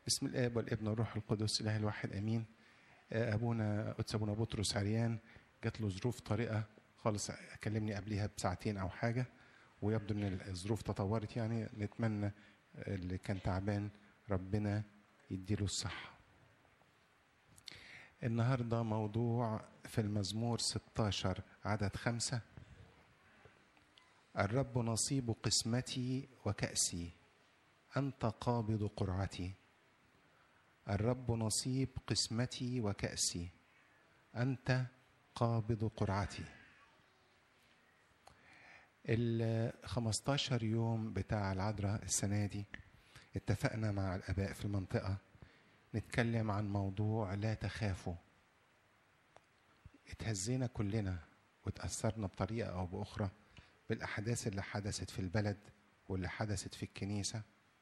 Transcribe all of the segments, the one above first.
بسم الاب والابن والروح القدس اله الواحد امين آه، ابونا قدس ابونا بطرس عريان جات له ظروف طارئه خالص كلمني قبليها بساعتين او حاجه ويبدو ان الظروف تطورت يعني نتمنى اللي كان تعبان ربنا يديله الصحه النهارده موضوع في المزمور 16 عدد خمسة الرب نصيب قسمتي وكأسي أنت قابض قرعتي الرب نصيب قسمتي وكأسي أنت قابض قرعتي ال 15 يوم بتاع العذراء السنة دي اتفقنا مع الآباء في المنطقة نتكلم عن موضوع لا تخافوا اتهزينا كلنا وتأثرنا بطريقة أو بأخرى بالأحداث اللي حدثت في البلد واللي حدثت في الكنيسة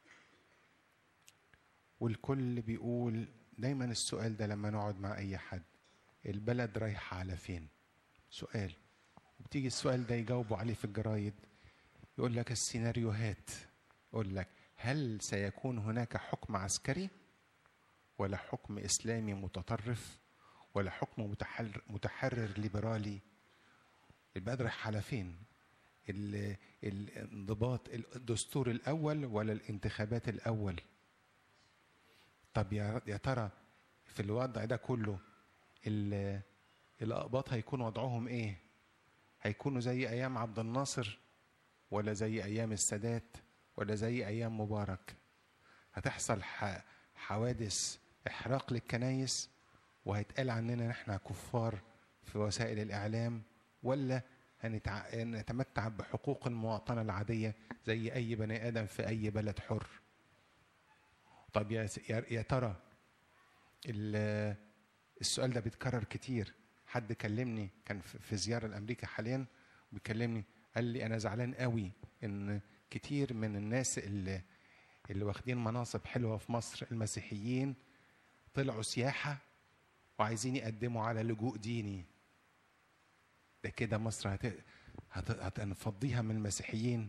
والكل بيقول دايما السؤال ده لما نقعد مع أي حد البلد رايحة على فين سؤال وبتيجي السؤال ده يجاوبوا عليه في الجرايد يقول لك السيناريوهات يقول لك هل سيكون هناك حكم عسكري ولا حكم اسلامي متطرف ولا حكم متحرر, متحرر ليبرالي البلد رايح على فين ال- الانضباط الدستور الاول ولا الانتخابات الاول طب يا يا ترى في الوضع ده كله ال- الاقباط هيكون وضعهم ايه هيكونوا زي ايام عبد الناصر ولا زي ايام السادات ولا زي ايام مبارك هتحصل ح- حوادث احراق للكنايس وهيتقال عننا نحن كفار في وسائل الاعلام ولا هنتع- هنتمتع بحقوق المواطنه العاديه زي اي بني ادم في اي بلد حر طب يا يا يا ترى ال- السؤال ده بيتكرر كتير حد كلمني كان في في زياره لامريكا حاليا بيكلمني قال لي انا زعلان قوي ان كتير من الناس اللي اللي واخدين مناصب حلوه في مصر المسيحيين طلعوا سياحه وعايزين يقدموا على لجوء ديني ده كده مصر هت... هت... هتنفضيها من المسيحيين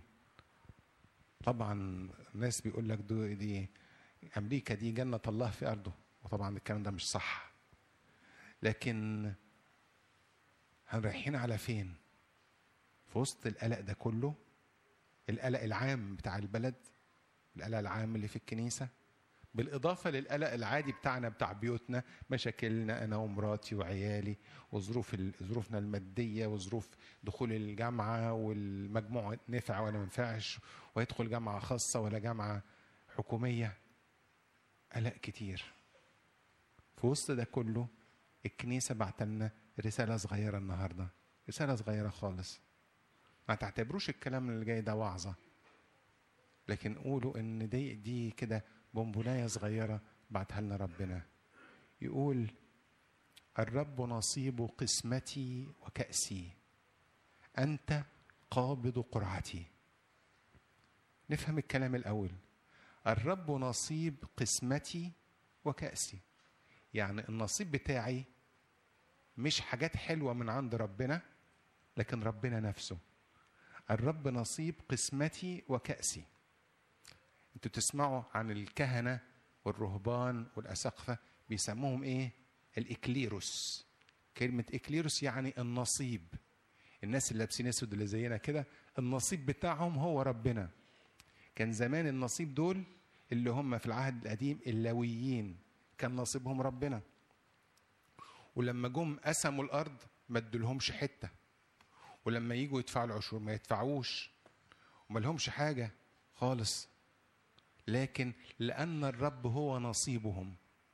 طبعا الناس بيقول لك دو دي امريكا دي جنه الله في ارضه وطبعا الكلام ده مش صح لكن هنرايحين على فين في وسط القلق ده كله القلق العام بتاع البلد القلق العام اللي في الكنيسه بالإضافة للقلق العادي بتاعنا بتاع بيوتنا مشاكلنا أنا ومراتي وعيالي وظروف ال- ظروفنا المادية وظروف دخول الجامعة والمجموع نفع ولا ما ينفعش ويدخل جامعة خاصة ولا جامعة حكومية قلق كتير في وسط ده كله الكنيسة بعت لنا رسالة صغيرة النهاردة رسالة صغيرة خالص ما تعتبروش الكلام اللي جاي ده وعظة لكن قولوا ان دي دي كده بونبونايه صغيره بعتها لنا ربنا يقول الرب نصيب قسمتي وكأسي أنت قابض قرعتي نفهم الكلام الأول الرب نصيب قسمتي وكأسي يعني النصيب بتاعي مش حاجات حلوة من عند ربنا لكن ربنا نفسه الرب نصيب قسمتي وكأسي انتوا تسمعوا عن الكهنه والرهبان والاساقفه بيسموهم ايه؟ الاكليروس كلمه اكليروس يعني النصيب الناس اللي لابسين اسود اللي زينا كده النصيب بتاعهم هو ربنا كان زمان النصيب دول اللي هم في العهد القديم اللاويين كان نصيبهم ربنا ولما جم قسموا الارض ما ادولهمش حته ولما يجوا يدفعوا العشور ما يدفعوش وما لهمش حاجه خالص لكن لأن الرب هو نصيبهم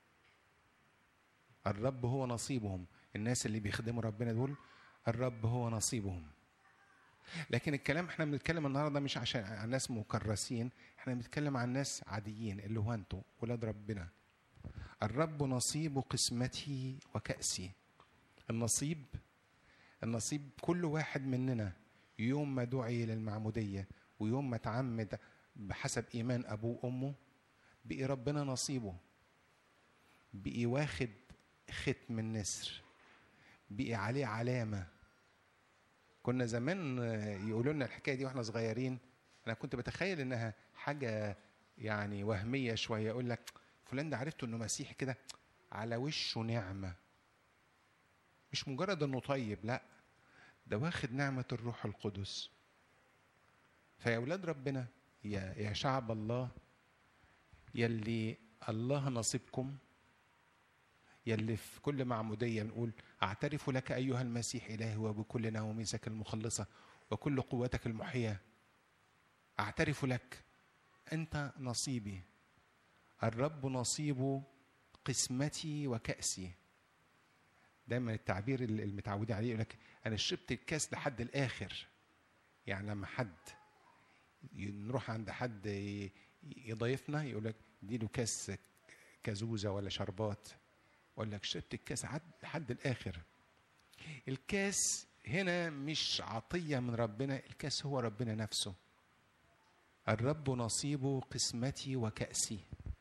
الرب هو نصيبهم الناس اللي بيخدموا ربنا دول الرب هو نصيبهم لكن الكلام احنا بنتكلم النهارده مش عشان عن ناس مكرسين احنا بنتكلم عن ناس عاديين اللي هو انتوا ولاد ربنا الرب نصيب قسمتي وكأسي النصيب النصيب كل واحد مننا يوم ما دعي للمعمودية ويوم ما تعمد بحسب ايمان ابوه وامه بقي ربنا نصيبه بقي واخد ختم النسر بقي عليه علامه كنا زمان يقولوا لنا الحكايه دي واحنا صغيرين انا كنت بتخيل انها حاجه يعني وهميه شويه يقول لك فلان ده عرفته انه مسيحي كده على وشه نعمه مش مجرد انه طيب لا ده واخد نعمه الروح القدس فيا اولاد ربنا يا يا شعب الله يلي الله نصيبكم يلي في كل معمودية بنقول أعترف لك أيها المسيح إلهي وبكل نوميسك المخلصة وكل قوتك المحياة أعترف لك أنت نصيبي الرب نصيب قسمتي وكأسي دايما التعبير اللي المتعودين عليه يقول لك أنا شربت الكاس لحد الآخر يعني لما حد نروح عند حد يضيفنا يقول لك اديله كاس كازوزه ولا شربات اقول لك شربت الكاس لحد الاخر الكاس هنا مش عطيه من ربنا الكاس هو ربنا نفسه الرب نصيب قسمتي وكأسي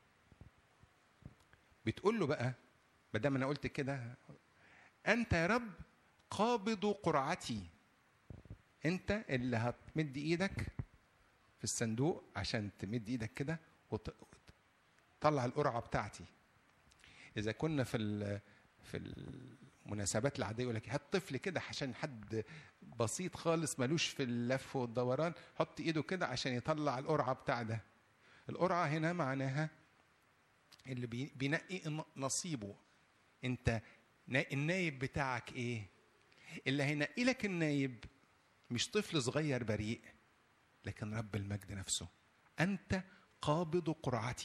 بتقول له بقى ما دام انا قلت كده انت يا رب قابض قرعتي انت اللي هتمد ايدك في الصندوق عشان تمد ايدك كده وتطلع القرعه بتاعتي اذا كنا في في المناسبات العاديه يقول لك هات طفل كده عشان حد بسيط خالص ملوش في اللف والدوران حط ايده كده عشان يطلع القرعه بتاع ده القرعه هنا معناها اللي بينقي نصيبه انت النايب بتاعك ايه اللي هينقي لك النايب مش طفل صغير بريء لكن رب المجد نفسه انت قابض قرعتي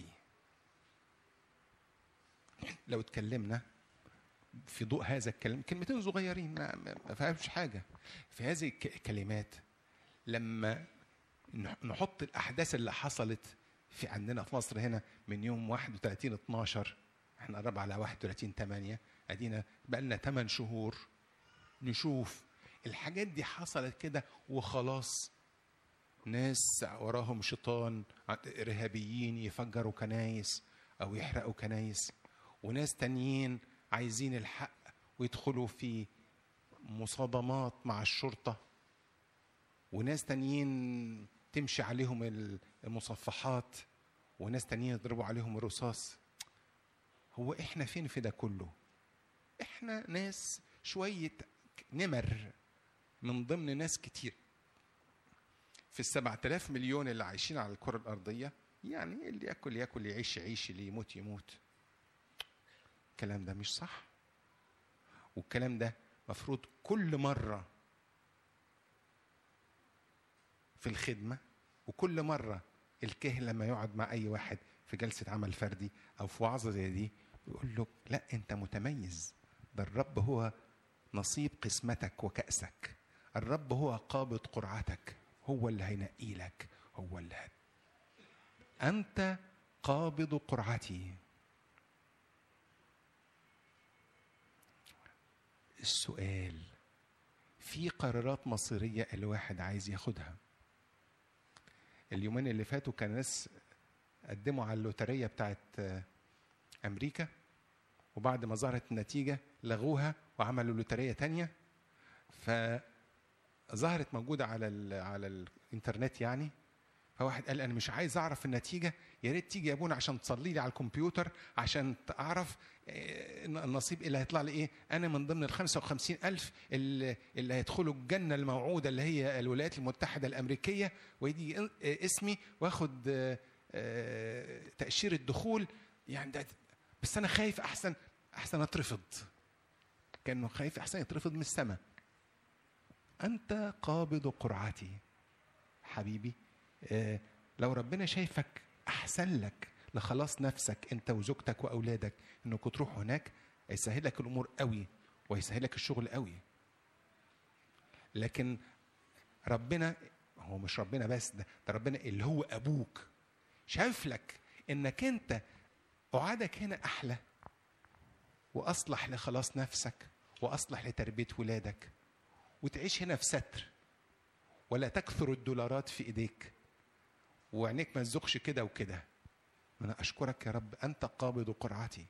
لو اتكلمنا في ضوء هذا الكلام كلمتين صغيرين ما, ما فيهاش حاجه في هذه الكلمات لما نحط الاحداث اللي حصلت في عندنا في مصر هنا من يوم 31 12 احنا قرب على 31 8 ادينا بقى لنا 8 شهور نشوف الحاجات دي حصلت كده وخلاص ناس وراهم شيطان ارهابيين يفجروا كنايس او يحرقوا كنايس وناس تانيين عايزين الحق ويدخلوا في مصادمات مع الشرطه وناس تانيين تمشي عليهم المصفحات وناس تانيين يضربوا عليهم الرصاص هو احنا فين في ده كله احنا ناس شويه نمر من ضمن ناس كتير في السبعة آلاف مليون اللي عايشين على الكرة الأرضية يعني اللي ياكل ياكل اللي يعيش يعيش اللي يموت يموت الكلام ده مش صح والكلام ده مفروض كل مرة في الخدمة وكل مرة الكاهن لما يقعد مع أي واحد في جلسة عمل فردي أو في وعظة زي دي يقول له لا أنت متميز ده الرب هو نصيب قسمتك وكأسك الرب هو قابض قرعتك هو اللي هينقي لك هو اللي هت. أنت قابض قرعتي السؤال في قرارات مصيرية الواحد عايز ياخدها اليومين اللي فاتوا كان ناس قدموا على اللوترية بتاعت أمريكا وبعد ما ظهرت النتيجة لغوها وعملوا لوترية تانية فظهرت موجودة على ال على الإنترنت يعني فواحد قال أنا مش عايز أعرف النتيجة يا ريت تيجي يا ابونا عشان تصلي لي على الكمبيوتر عشان أعرف النصيب اللي هيطلع لي إيه أنا من ضمن ال 55 ألف اللي, اللي هيدخلوا الجنة الموعودة اللي هي الولايات المتحدة الأمريكية ويجي اسمي واخد تأشيرة دخول يعني ده بس أنا خايف أحسن أحسن أترفض كأنه خايف أحسن يترفض من السماء أنت قابض قرعتي حبيبي آه لو ربنا شايفك أحسن لك لخلاص نفسك أنت وزوجتك وأولادك إنكم تروحوا هناك هيسهل لك الأمور قوي ويسهل لك الشغل قوي لكن ربنا هو مش ربنا بس ده, ده ربنا اللي هو أبوك شايف لك إنك أنت قعدك هنا أحلى وأصلح لخلاص نفسك وأصلح لتربية ولادك وتعيش هنا في ستر ولا تكثر الدولارات في ايديك وعينيك ما تزقش كده وكده انا اشكرك يا رب انت قابض قرعتي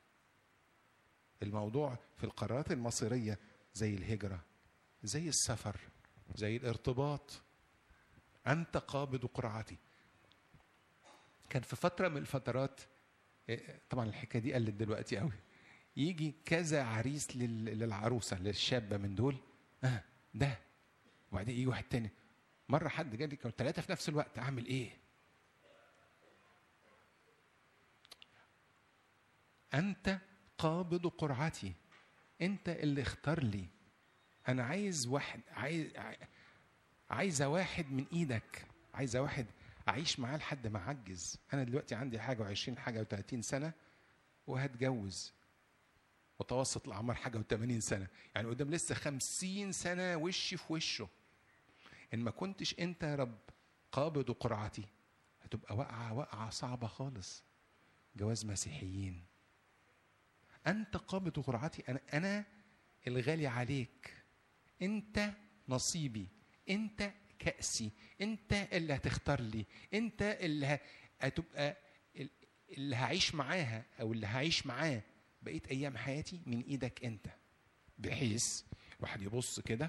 الموضوع في القرارات المصيريه زي الهجره زي السفر زي الارتباط انت قابض قرعتي كان في فتره من الفترات إيه، طبعا الحكايه دي قلت دلوقتي قوي يجي كذا عريس لل- للعروسه للشابه من دول اه ده وبعدين يجي واحد تاني مره حد جالي كانوا ثلاثه في نفس الوقت اعمل ايه انت قابض قرعتي انت اللي اختار لي انا عايز واحد عايز عايزه واحد من ايدك عايزه واحد اعيش معاه لحد ما اعجز انا دلوقتي عندي حاجه وعشرين حاجه و30 سنه وهتجوز متوسط الاعمار حاجه و80 سنه يعني قدام لسه 50 سنه وشي في وشه ان ما كنتش انت يا رب قابض قرعتي هتبقى واقعه واقعه صعبه خالص جواز مسيحيين انت قابض قرعتي انا انا الغالي عليك انت نصيبي انت كأسي انت اللي هتختار لي انت اللي ه- هتبقى ال- اللي هعيش معاها او اللي هعيش معاه بقيه ايام حياتي من ايدك انت بحيث الواحد يبص كده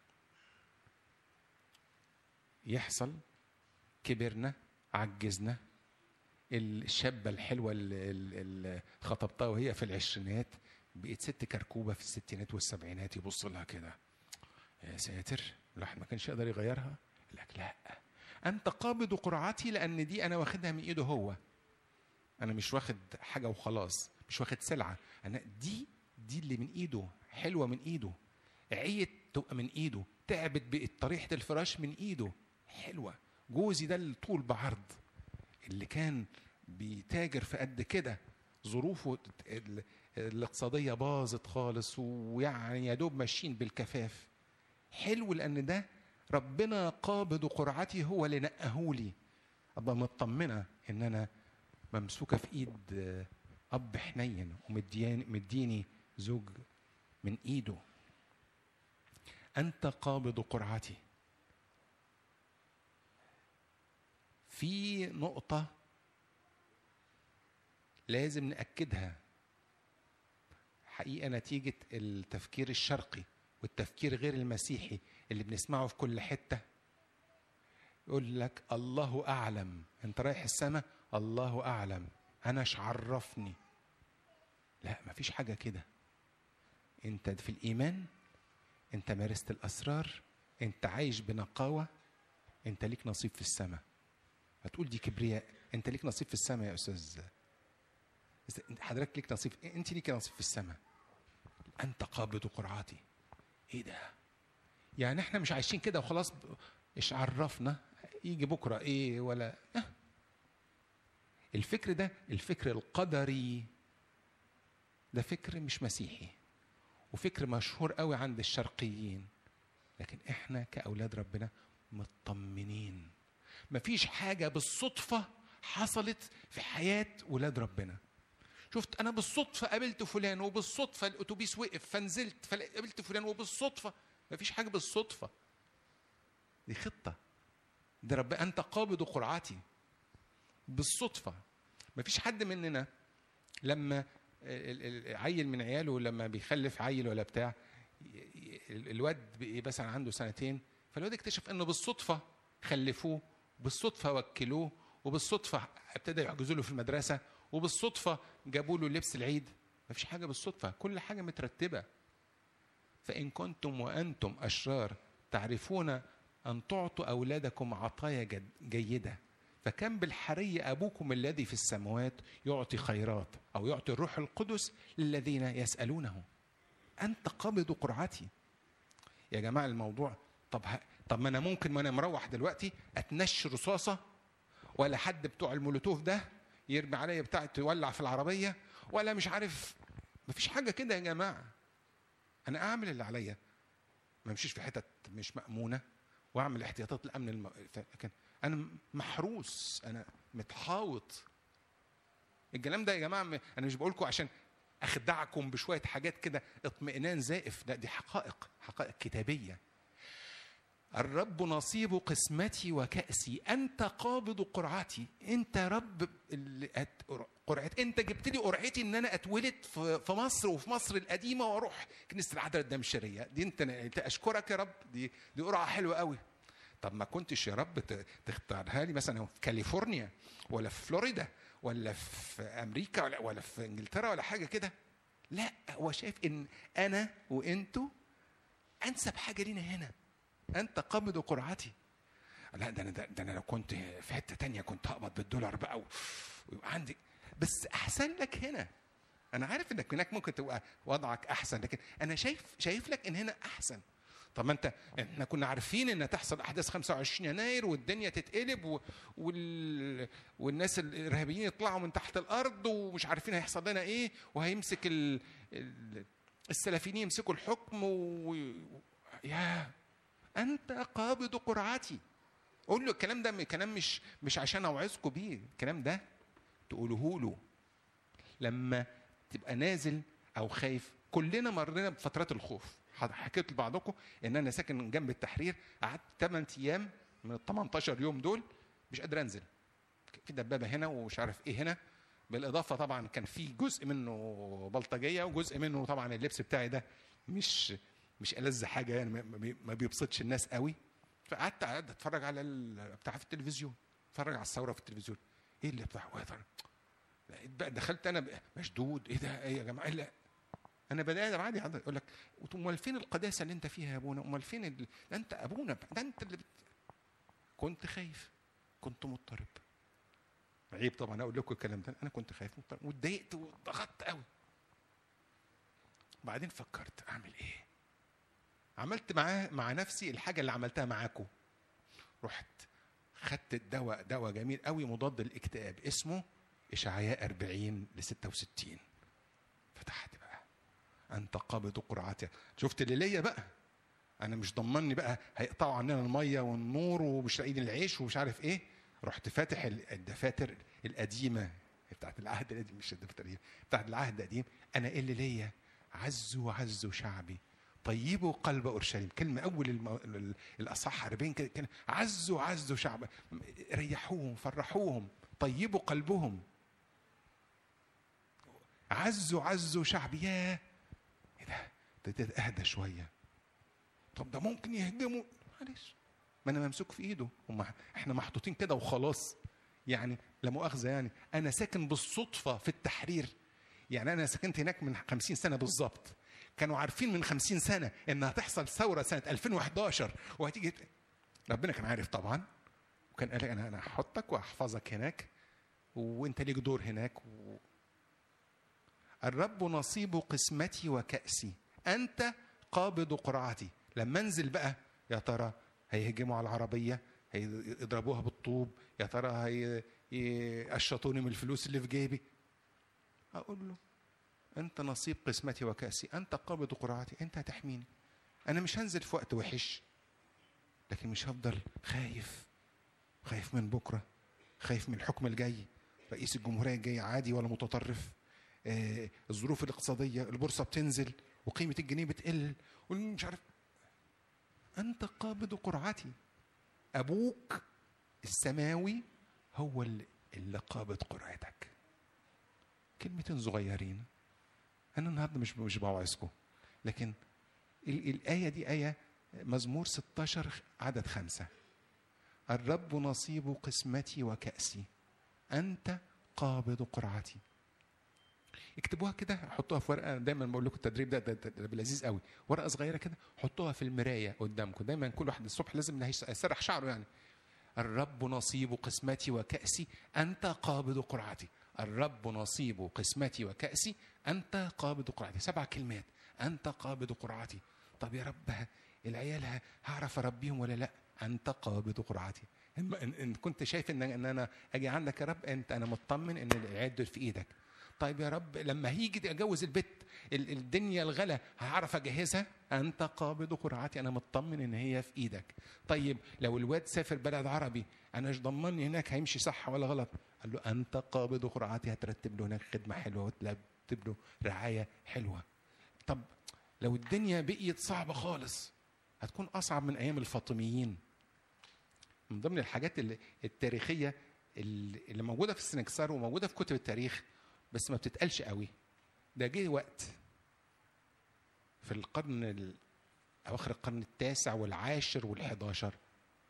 يحصل كبرنا عجزنا الشابة الحلوة اللي اللي خطبتها وهي في العشرينات بقت ست كركوبة في الستينات والسبعينات يبص لها كده يا ساتر الواحد ما كانش يقدر يغيرها يقول لك لا انت قابض قرعتي لان دي انا واخدها من ايده هو انا مش واخد حاجه وخلاص مش واخد سلعه انا دي دي اللي من ايده حلوه من ايده عيت تبقى من ايده تعبت بقت طريحه الفراش من ايده حلوه جوزي ده اللي طول بعرض اللي كان بيتاجر في قد كده ظروفه ال- الاقتصاديه باظت خالص ويعني يا دوب ماشيين بالكفاف حلو لان ده ربنا قابض قرعتي هو اللي نقهولي ابقى مطمنه ان انا ممسوكه في ايد آه، اب حنين ومدياني مديني زوج من ايده انت قابض قرعتي في نقطه لازم ناكدها حقيقه نتيجه التفكير الشرقي والتفكير غير المسيحي اللي بنسمعه في كل حته يقول لك الله اعلم انت رايح السماء الله اعلم انا ايش عرفني لا مفيش حاجه كده انت في الايمان انت مارست الاسرار انت عايش بنقاوه انت ليك نصيب في السماء هتقول دي كبرياء انت ليك نصيب في السماء يا استاذ حضرتك ليك نصيب انت ليك نصيب في السماء انت قابض قرعاتي ايه ده يعني احنا مش عايشين كده وخلاص ب- ايش عرفنا يجي بكره ايه ولا أه. الفكر ده الفكر القدري ده فكر مش مسيحي وفكر مشهور قوي عند الشرقيين لكن احنا كاولاد ربنا مطمنين مفيش حاجه بالصدفه حصلت في حياه ولاد ربنا شفت انا بالصدفه قابلت فلان وبالصدفه الاتوبيس وقف فنزلت فقابلت فلان وبالصدفه مفيش حاجه بالصدفه دي خطه ده رب انت قابض قرعتي بالصدفه مفيش حد مننا لما ال- ال- ال- عيل من عياله لما بيخلف عيل ولا بتاع ي- ي- ال- الواد بقى مثلا عنده سنتين فالواد اكتشف انه بالصدفه خلفوه بالصدفه وكلوه وبالصدفه ابتدى يحجزوا له في المدرسه وبالصدفه جابوا له لبس العيد مفيش حاجه بالصدفه كل حاجه مترتبه فان كنتم وانتم اشرار تعرفون ان تعطوا اولادكم عطايا جد- جيده فكم بالحري ابوكم الذي في السماوات يعطي خيرات او يعطي الروح القدس للذين يسالونه انت قابض قرعتي يا جماعه الموضوع طب ه... طب ما انا ممكن ما انا مروح دلوقتي اتنش رصاصه ولا حد بتوع المولوتوف ده يرمي عليا بتاع تولع في العربيه ولا مش عارف مفيش حاجه كده يا جماعه انا اعمل اللي عليا ما امشيش في حتت مش مامونه واعمل احتياطات الامن الم... ف- لكن انا محروس انا متحاوط الكلام ده يا جماعه م- انا مش بقولكم عشان اخدعكم بشويه حاجات كده اطمئنان زائف لا دي حقائق حقائق كتابيه الرب نصيب قسمتي وكأسي أنت قابض قرعتي أنت رب اللي أت- قرعتي أنت جبت لي قرعتي إن أنا أتولد في في مصر وفي مصر القديمة وأروح كنيسة العذراء الدمشقية دي أنت أنت أشكرك يا رب دي دي قرعة حلوة قوي طب ما كنتش يا رب ت- تختارها لي مثلا في كاليفورنيا ولا في فلوريدا ولا في امريكا ولا ولا في انجلترا ولا حاجه كده لا هو شايف ان انا وانتوا انسب حاجه لينا هنا انت قابض قرعتي لا ده انا ده, ده انا لو كنت في حته تانية كنت هقبض بالدولار بقى و- ويبقى عندي بس احسن لك هنا انا عارف انك هناك ممكن تبقى وضعك احسن لكن انا شايف شايف لك ان هنا احسن طب ما انت احنا كنا عارفين ان تحصل احداث 25 يناير والدنيا تتقلب و... وال... والناس الارهابيين يطلعوا من تحت الارض ومش عارفين هيحصل لنا ايه وهيمسك ال... ال... السلفيين يمسكوا الحكم و... يا انت قابض قرعتي قول له الكلام ده كلام مش مش عشان اوعظكم بيه الكلام ده تقوله له لما تبقى نازل او خايف كلنا مرينا بفترات الخوف حكيت لبعضكم ان انا ساكن جنب التحرير قعدت 8 ايام من ال 18 يوم دول مش قادر انزل في دبابه هنا ومش عارف ايه هنا بالاضافه طبعا كان في جزء منه بلطجيه وجزء منه طبعا اللبس بتاعي ده مش مش ألذ حاجه يعني ما- ما ما بيبسطش الناس قوي فقعدت قعدت اتفرج على ال- بتاع في التلفزيون اتفرج على الثوره في التلفزيون ايه اللي بتاع ويا ترى؟ لقيت بقى دخلت انا بقى مشدود ايه ده ايه يا جماعه إيه لا انا بني ادم عادي عادي يقول لك امال فين القداسه اللي انت فيها يا ابونا امال فين ال... ده انت ابونا ده انت اللي بت... كنت خايف كنت مضطرب عيب طبعا اقول لكم الكلام ده انا كنت خايف مضطرب واتضايقت وضغطت قوي بعدين فكرت اعمل ايه عملت معاه مع نفسي الحاجه اللي عملتها معاكم رحت خدت الدواء دواء جميل قوي مضاد للاكتئاب اسمه اشعياء 40 ل 66 فتحت بقى انت قابض قرعتي شفت اللي ليا بقى انا مش ضمني بقى هيقطعوا عننا الميه والنور ومش لاقيين العيش ومش عارف ايه رحت فاتح ال- الدفاتر القديمه بتاعت العهد القديم مش الدفاتر القديمه بتاعت العهد القديم انا ايه اللي ليا عزوا عزوا شعبي طيبوا قلب اورشليم كلمه اول الم... ال- الاصح 40 كده كده عزوا عزوا شعب ريحوهم فرحوهم طيبوا قلبهم عزوا عزوا شعبي ياه ايه ده ابتديت اهدى شويه طب ده ممكن يهجموا معلش ما انا ممسوك في ايده هم احنا محطوطين كده وخلاص يعني لا مؤاخذه يعني انا ساكن بالصدفه في التحرير يعني انا سكنت هناك من 50 سنه بالظبط كانوا عارفين من 50 سنه ان هتحصل ثوره سنه 2011 وهتيجي ربنا كان عارف طبعا وكان قال لي انا انا هحطك واحفظك هناك وانت ليك دور هناك و... الرب نصيب قسمتي وكأسي أنت قابض قرعتي لما انزل بقى يا ترى هيهجموا على العربية هيضربوها بالطوب يا ترى هي- يقشطوني من الفلوس اللي في جيبي أقول له أنت نصيب قسمتي وكأسي أنت قابض قرعتي أنت هتحميني أنا مش هنزل في وقت وحش لكن مش هفضل خايف خايف من بكرة خايف من الحكم الجاي رئيس الجمهورية الجاي عادي ولا متطرف آه، الظروف الاقتصادية البورصة بتنزل وقيمة الجنيه بتقل ومش عارف أنت قابض قرعتي أبوك السماوي هو اللي, اللي قابض قرعتك كلمتين صغيرين أنا النهاردة مش مش بوعظكم لكن ال- الآية دي آية مزمور 16 عدد خمسة الرب نصيب قسمتي وكأسي أنت قابض قرعتي اكتبوها كده حطوها في ورقه دايما بقول لكم التدريب ده, ده, ده, ده لذيذ قوي ورقه صغيره كده حطوها في المرايه قدامكم دايما كل واحد الصبح لازم يسرح شعره يعني الرب نصيب قسمتي وكأسي أنت قابض قرعتي الرب نصيب قسمتي وكأسي أنت قابض قرعتي سبع كلمات أنت قابض قرعتي طب يا رب ه- العيال ه- هعرف أربيهم ولا لا أنت قابض قرعتي إن, إن, إن كنت شايف إن, إن أنا أجي عندك يا رب أنت أنا مطمن إن العيال دول في إيدك طيب يا رب لما هيجي اجوز البيت ال- الدنيا الغلا هعرف اجهزها انت قابض قرعتي انا مطمن ان هي في ايدك طيب لو الواد سافر بلد عربي انا مش ضمني هناك هيمشي صح ولا غلط قال له انت قابض قرعتي هترتب له هناك خدمه حلوه وترتب له رعايه حلوه طب لو الدنيا بقيت صعبه خالص هتكون اصعب من ايام الفاطميين من ضمن الحاجات اللي التاريخيه اللي اللي موجوده في السنكسار وموجوده في كتب التاريخ بس ما بتتقالش قوي ده جه وقت في القرن ال- اواخر القرن التاسع والعاشر والحداشر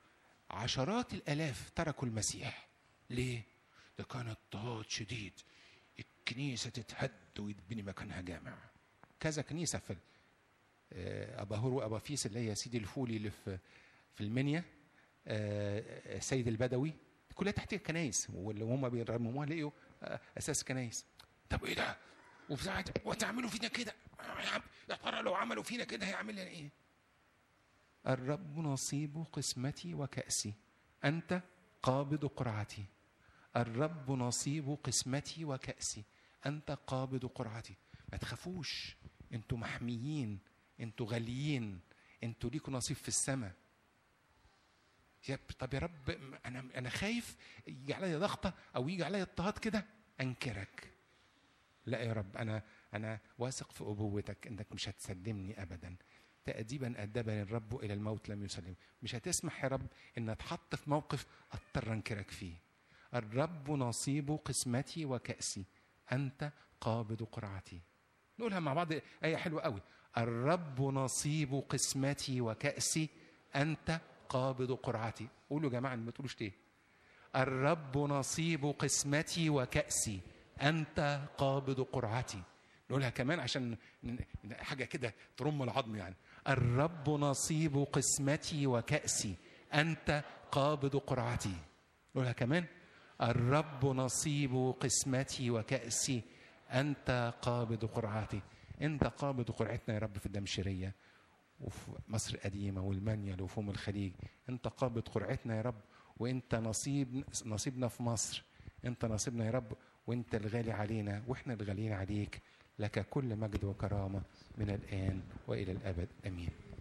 عشرات الالاف تركوا المسيح ليه ده كان اضطهاد شديد الكنيسه تتهد ويتبني مكانها جامع كذا كنيسه في آه، ابا هور وابا فيس اللي هي سيدي الفولي اللي في في المنيا آه، سيد البدوي كلها تحتها كنايس واللي هم بيرمموها لقيوا آه، اساس كنايس طب ايه ده وبتاعت وتعملوا فينا كده يا عم يا ترى لو عملوا فينا كده هيعمل لنا ايه الرب نصيب قسمتي وكأسي أنت قابض قرعتي الرب نصيب قسمتي وكأسي أنت قابض قرعتي ما تخافوش انتوا محميين انتوا غاليين انتوا ليكوا نصيب في السماء يا طب يا رب انا انا خايف يجي عليا ضغطه او يجي عليا اضطهاد كده انكرك لا يا رب انا انا واثق في ابوتك انك مش هتسلمني ابدا تأديبا أدبني الرب إلى الموت لم يسلم مش هتسمح يا رب إن أتحط في موقف أضطر أنكرك فيه الرب نصيب قسمتي وكأسي أنت قابض قرعتي نقولها مع بعض آية حلوة قوي الرب نصيب قسمتي وكأسي أنت قابض قرعتي قولوا يا جماعة ما تقولوش ليه الرب نصيب قسمتي وكأسي أنت قابض قرعتي نقولها كمان عشان حاجة كده ترم العظم يعني الرب نصيب قسمتي وكأسي أنت قابض قرعتي نقولها كمان الرب نصيب قسمتي وكأسي أنت قابض قرعتي أنت قابض قرعتنا يا رب في الدمشرية وفي مصر القديمة والمنيل وفوم الخليج أنت قابض قرعتنا يا رب وأنت نصيب نصيبنا في مصر أنت نصيبنا يا رب وأنت الغالي علينا وإحنا الغاليين عليك لك كل مجد وكرامة من الآن وإلى الأبد آمين